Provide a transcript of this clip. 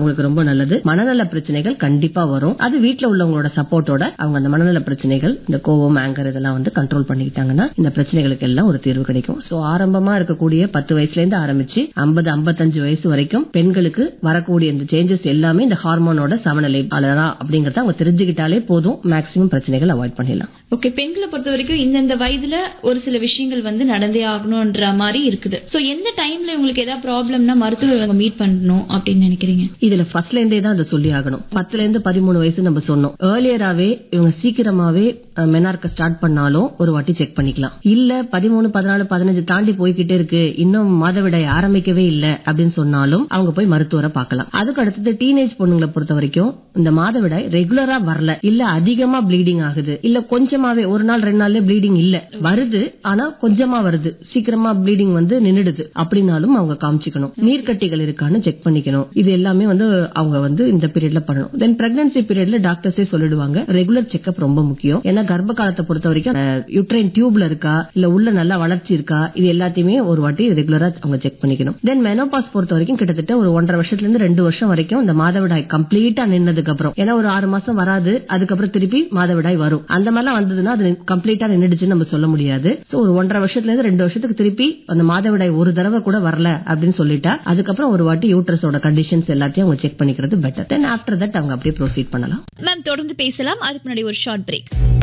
அவங்களுக்கு ரொம்ப நல்லது மனநல பிரச்சனைகள் கண்டிப்பா வரும் அது வீட்ல உள்ளவங்களோட சப்போர்ட்டோட அவங்க அந்த மனநல பிரச்சனைகள் இந்த கோவம் ஆங்கர் இதெல்லாம் வந்து கண்ட்ரோல் பண்ணிக்கிட்டாங்கன்னா இந்த பிரச்சனைகளுக்கு எல்லாம் ஒரு தீர்வு கிடைக்கும் சோ ஆரம்பமா இருக்கக்கூடிய பத்து வயசுல இருந்து ஆரம்பிச்சு ஐம்பது ஐம்பத்தஞ்சு வயசு வரைக்கும் பெண்களுக்கு வரக்கூடிய இந்த சேஞ்சஸ் எல்லாமே இந்த ஹார்மோனோட சமநிலை தான் அப்படிங்கறத அவங்க தெரிஞ்சுக்கிட்டாலே போதும் மேக்சிமம் பிரச்சனைகள் அவாய்ட் பண்ணிடலாம் ஓகே பெண்களை பொறுத்த வரைக்கும் இந்தந்த வயதுல ஒரு சில விஷயங்கள் வந்து நடந்தே ஆகணும்ன்ற மாதிரி இருக்குது சோ எந்த டைம்ல உங்களுக்கு ஏதாவது ப்ராப்ளம்னா மருத்துவர் மீட் பண்ணணும் அப்படின்னு நினைக்கிறீங்க இதுல ஃபர்ஸ்ட்ல இருந்தே தான் அதை சொல்லி ஆகணும் பத்துல இருந்து பதிமூணு வயசு நம்ம சொன்னோம் ஏர்லியராவே இவங்க சீக்கிரமாவே மெனார்க்க ஸ்டார்ட் பண்ணாலும் ஒரு வாட்டி செக் பண்ணிக்கலாம் இல்ல பதிமூணு பதினாலு பதினஞ்சு தாண்டி போய்கிட்டே இருக்கு இன்னும் மாதவிடாய் ஆரம்பிக்கவே இல்ல அப்படின்னு சொன்னாலும் அவங்க போய் மருத்துவரை பார்க்கலாம் அதுக்கு அடுத்தது டீனேஜ் பொண்ணுங்களை பொறுத்த வரைக்கும் இந்த மாதவிடாய் ரெகுலரா வரல இல்ல அதிகமா ப்ளீடிங் ஆகுது இல்ல கொஞ்சமாவே ஒரு நாள் ரெண்டு நாள்ல ப்ளீடிங் இல்ல வருது ஆனா கொஞ்சமா வருது சீக்கிரமா ப்ளீடிங் வந்து நின்னுடுது அப்படின்னாலும் அவங்க காமிச்சுக்கணும் நீர்க்கட்டிகள் இருக்கான்னு செக் பண்ணிக்கணும் இது எல்லாமே வந்து அவங்க வந்து இந்த பீரியட்ல பண்ணணும் தென் பிரெக்னன்சி பீரியட்ல டாக்டர்ஸே சொல்லிடுவாங்க ரெகுலர் செக்அப் ரொம்ப முக்கியம் ஏன்னா கர்ப்ப காலத்தை பொறுத்த வரைக்கும் யூட்ரைன் டியூப்ல இருக்கா இல்ல உள்ள நல்லா வளர்ச்சி இருக்கா இது எல்லாத்தையுமே ஒரு வாட்டி ரெகுலரா அவங்க செக் பண்ணிக்கணும் தென் மெனோபாஸ் பொறுத்த வரைக்கும் கிட்டத்தட்ட ஒரு ஒன்றரை வருஷத்துல இருந்து ரெண்டு வருஷம் வரைக்கும் இந்த மாதவிடாய் கம்ப்ளீட்டா நின்னதுக்கு அப்புறம் ஏன்னா ஒரு ஆறு மாசம் வராது அதுக்கப்புறம் திருப்பி மாதவிடாய் வரும் அந்த மாதிரிலாம் வந்ததுன்னா அது கம்ப்ளீட்டா நின்றுடுச்சுன்னு நம்ம சொல்ல முடியாது சோ ஒரு ஒன்றரை வருஷத்துல இருந்து ரெண்டு வருஷத்துக்கு திருப்பி அந்த மாதவிடாய் ஒரு தடவை கூட வரல அப்படின்னு சொல்லிட்டா அதுக்கப்புறம் ஒரு வாட்டி யூட்ரஸோட கண்டிஷன்ஸ் எல்லாத்தையும் அவங்க செக் பண்ணிக்கிறது பெட்டர் தென் ஆஃப்டர் தட் அவங்க அப்படியே ப்ரொசீட் பண்ணலாம் மேம் தொடர்ந்து பேசலாம் அதுக்கு முன்னாடி ஒரு ஷார்ட் பிரேக்